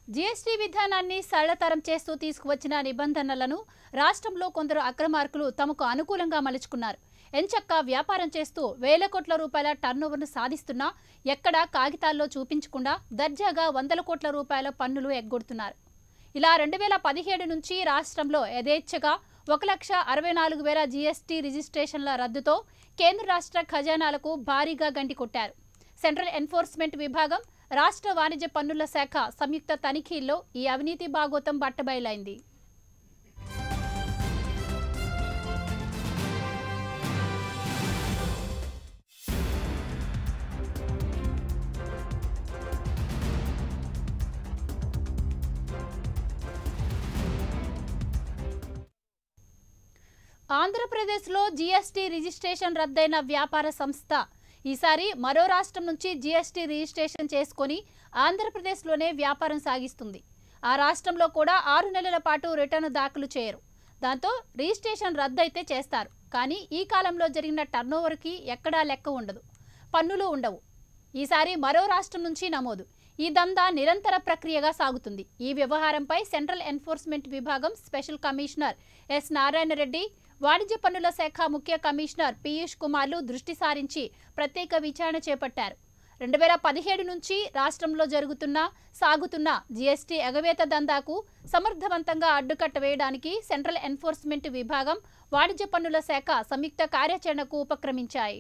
GST విధానాన్ని సరళతరం చేస్తూ తీసుకువచ్చిన నిబంధనలను రాష్ట్రంలో కొందరు అక్రమార్కులు తమకు అనుకూలంగా మలుచుకున్నారు ఎంచక్క వ్యాపారం చేస్తూ వేల కోట్ల రూపాయల టర్నోవర్ను సాధిస్తున్నా ఎక్కడా కాగితాల్లో చూపించకుండా దర్జాగా వందల కోట్ల రూపాయల పన్నులు ఎగ్గొడుతున్నారు ఇలా రెండు వేల పదిహేడు నుంచి రాష్ట్రంలో యథేచ్ఛగా ఒక లక్ష అరవై నాలుగు వేల జీఎస్టీ రిజిస్ట్రేషన్ల రద్దుతో కేంద్ర రాష్ట్ర ఖజానాలకు భారీగా గంటి కొట్టారు సెంట్రల్ ఎన్ఫోర్స్మెంట్ విభాగం రాష్ట్ర వాణిజ్య పన్నుల శాఖ సంయుక్త తనిఖీల్లో ఈ అవినీతి భాగోతం బట్టబయలైంది ఆంధ్రప్రదేశ్లో జీఎస్టీ రిజిస్ట్రేషన్ రద్దయిన వ్యాపార సంస్థ ఈసారి మరో రాష్ట్రం నుంచి జీఎస్టీ రిజిస్ట్రేషన్ చేసుకొని ఆంధ్రప్రదేశ్లోనే వ్యాపారం సాగిస్తుంది ఆ రాష్ట్రంలో కూడా ఆరు నెలల పాటు రిటర్న్ దాఖలు చేయరు దాంతో రిజిస్ట్రేషన్ రద్దయితే చేస్తారు కానీ ఈ కాలంలో జరిగిన టర్నోవర్కి ఎక్కడా లెక్క ఉండదు పన్నులు ఉండవు ఈసారి మరో రాష్ట్రం నుంచి నమోదు ఈ దందా నిరంతర ప్రక్రియగా సాగుతుంది ఈ వ్యవహారంపై సెంట్రల్ ఎన్ఫోర్స్మెంట్ విభాగం special commissioner S Narayana Reddy వాణిజ్య పన్నుల శాఖ ముఖ్య కమిషనర్ పీయూష్ కుమార్లు దృష్టి సారించి ప్రత్యేక విచారణ చేపట్టారు రెండు వేల పదిహేడు నుంచి రాష్ట్రంలో జరుగుతున్న సాగుతున్న జీఎస్టీ ఎగవేత దందాకు సమర్థవంతంగా అడ్డుకట్ట వేయడానికి సెంట్రల్ ఎన్ఫోర్స్మెంట్ విభాగం వాణిజ్య పన్నుల శాఖ సంయుక్త కార్యాచరణకు ఉపక్రమించాయి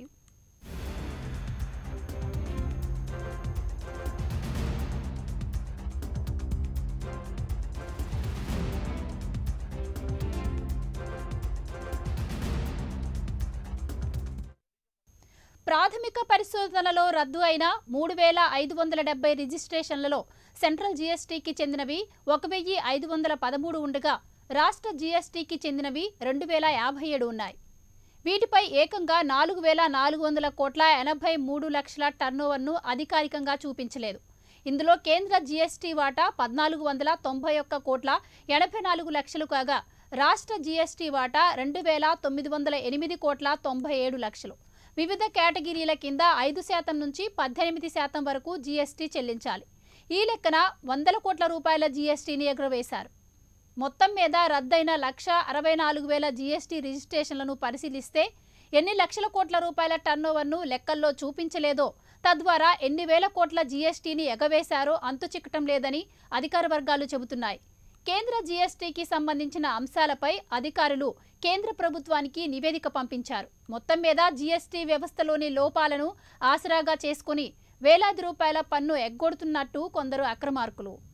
ప్రాథమిక పరిశోధనలో రద్దు అయిన మూడు వేల ఐదు వందల డెబ్బై రిజిస్ట్రేషన్లలో సెంట్రల్ జీఎస్టీకి చెందినవి ఒక వెయ్యి ఐదు వందల పదమూడు ఉండగా రాష్ట్ర జీఎస్టీకి చెందినవి రెండు వేల యాభై ఏడు ఉన్నాయి వీటిపై ఏకంగా నాలుగు వేల నాలుగు వందల కోట్ల ఎనభై మూడు లక్షల టర్నోవర్ను అధికారికంగా చూపించలేదు ఇందులో కేంద్ర జీఎస్టీ వాటా పద్నాలుగు వందల తొంభై ఒక్క కోట్ల ఎనభై నాలుగు లక్షలు కాగా రాష్ట్ర జీఎస్టీ వాటా రెండు వేల తొమ్మిది వందల ఎనిమిది కోట్ల తొంభై ఏడు లక్షలు వివిధ కేటగిరీల కింద ఐదు శాతం నుంచి పద్దెనిమిది శాతం వరకు జీఎస్టీ చెల్లించాలి ఈ లెక్కన వందల కోట్ల రూపాయల జీఎస్టీని ఎగురవేశారు మొత్తం మీద రద్దయిన లక్ష అరవై నాలుగు వేల జీఎస్టీ రిజిస్ట్రేషన్లను పరిశీలిస్తే ఎన్ని లక్షల కోట్ల రూపాయల టర్నోవర్ను లెక్కల్లో చూపించలేదో తద్వారా ఎన్ని వేల కోట్ల జీఎస్టీని ఎగవేశారో అంతు చిక్కటం లేదని అధికార వర్గాలు చెబుతున్నాయి కేంద్ర జీఎస్టీకి సంబంధించిన అంశాలపై అధికారులు కేంద్ర ప్రభుత్వానికి నివేదిక పంపించారు మొత్తం మీద జీఎస్టీ వ్యవస్థలోని లోపాలను ఆసరాగా చేసుకుని వేలాది రూపాయల పన్ను ఎగ్గొడుతున్నట్టు కొందరు అక్రమార్కులు